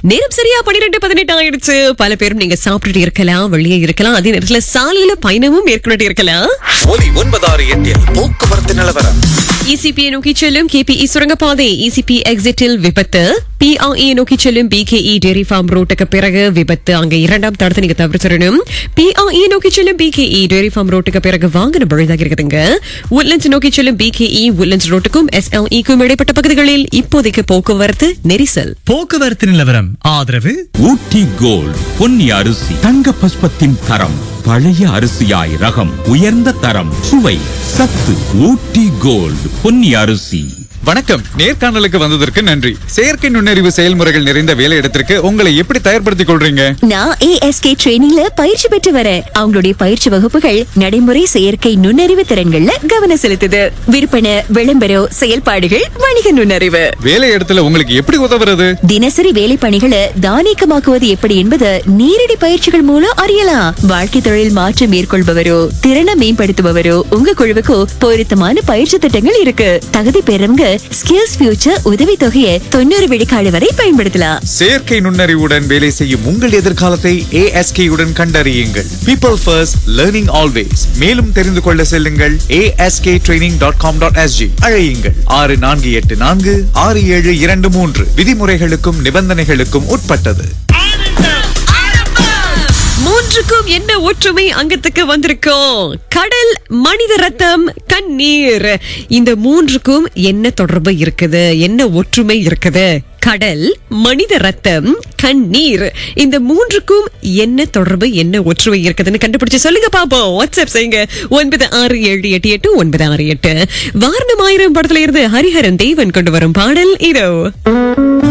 நேரம் சரியா பன்னிரெண்டு பதினெட்டு ஆயிடுச்சு பல பேரும் நீங்க சாப்பிட்டுட்டு இருக்கலாம் வெளியே இருக்கலாம் அதே நேரத்துல சாலையில பயணமும் மேற்கொண்டு இருக்கலாம் ஒலி ஒன்பதாறு எட்டில் போக்குவரத்து நிலவரம் இசிபி நோக்கி செல்லும் கேபிஇ சுரங்கப்பாதை இசிபி எக்ஸிட்டில் விபத்து பிஆர்ஏ நோக்கி செல்லும் பிகேஇ டெரி ஃபார்ம் ரோட்டுக்கு பிறகு விபத்து அங்க இரண்டாம் தடத்தை நீங்க தவிர்த்திடணும் பிஆர்ஏ நோக்கி செல்லும் பிகேஇ டெரி ஃபார்ம் ரோட்டுக்கு பிறகு வாகனம் பழுதாக இருக்குதுங்க உட்லண்ட்ஸ் நோக்கி செல்லும் பிகேஇ உட்லண்ட்ஸ் ரோட்டுக்கும் எஸ்எல்இக்கும் இடைப்பட்ட பகுதிகளில் இப்போதைக்கு போக்குவரத்து நெரிசல் போக்குவரத்து நிலவரம் ஆதரவு ஊட்டி கோல்ட் பொன்னி அரிசி தங்க பஸ்பத்தின் தரம் பழைய அரிசியாய் ரகம் உயர்ந்த தரம் சுவை சத்து ஊட்டி கோல்ட் பொன்னி அரிசி வணக்கம் நேர்காணலுக்கு வந்ததற்கு நன்றி செயற்கை நுண்ணறிவு செயல்முறைகள் நிறைந்த வேலையிடத்திற்கு உங்களை எப்படி தயார்படுத்திக் கொள்றீங்க நான் ஏஎஸ்கே ட்ரெயினிங்ல பயிற்சி பெற்று வரேன் அவங்களுடைய பயிற்சி வகுப்புகள் நடைமுறை செயற்கை நுண்ணறிவு திறன்கள்ல கவனம் செலுத்துது விற்பனை விளம்பரம் செயல்பாடுகள் வணிக நுண்ணறிவு வேலையிடத்துல உங்களுக்கு எப்படி உதவுறது தினசரி வேலை பணிகளை தானியக்கமாக்குவது எப்படி என்பது நேரடி பயிற்சிகள் மூலம் அறியலாம் வாழ்க்கை தொழில் மாற்றம் மேற்கொள்பவரோ திறனை மேம்படுத்துபவரோ உங்க குழுவுக்கு பொருத்தமான பயிற்சி திட்டங்கள் இருக்கு தகுதி பெறவங்க ஸ்கில்ஸ் ஃபியூச்சர் உதவி தொகையை தொண்ணூறு விழுக்காடு வரை பயன்படுத்தலாம் செயற்கை நுண்ணறிவுடன் வேலை செய்யும் உங்கள் எதிர்காலத்தை ASK உடன் கண்டறியுங்கள் பீப்பிள் ஃபர்ஸ்ட் லேர்னிங் ஆல்வேஸ் மேலும் தெரிந்து கொள்ள செல்லுங்கள் ASK training dot com dot SG அழையுங்கள் ஆறு நான்கு எட்டு நான்கு ஆறு ஏழு இரண்டு மூன்று விதிமுறைகளுக்கும் நிபந்தனைகளுக்கும் உட்பட்டது மூன்றுக்கும் என்ன ஒற்றுமை அங்கத்துக்கு வந்திருக்கோம் கடல் மனித ரத்தம் கண்ணீர் இந்த மூன்றுக்கும் என்ன தொடர்பு இருக்குது என்ன ஒற்றுமை இருக்குது கடல் மனித ரத்தம் கண்ணீர் இந்த மூன்றுக்கும் என்ன தொடர்பு என்ன ஒற்றுமை இருக்குதுன்னு கண்டுபிடிச்சு சொல்லுங்க பாப்போம் வாட்ஸ்அப் செய்யுங்க ஒன்பது ஆறு ஏழு எட்டு எட்டு ஒன்பது ஆறு எட்டு வாரணம் ஆயிரம் படத்துல இருந்து ஹரிஹரன் தேவன் கொண்டு வரும் பாடல் இதோ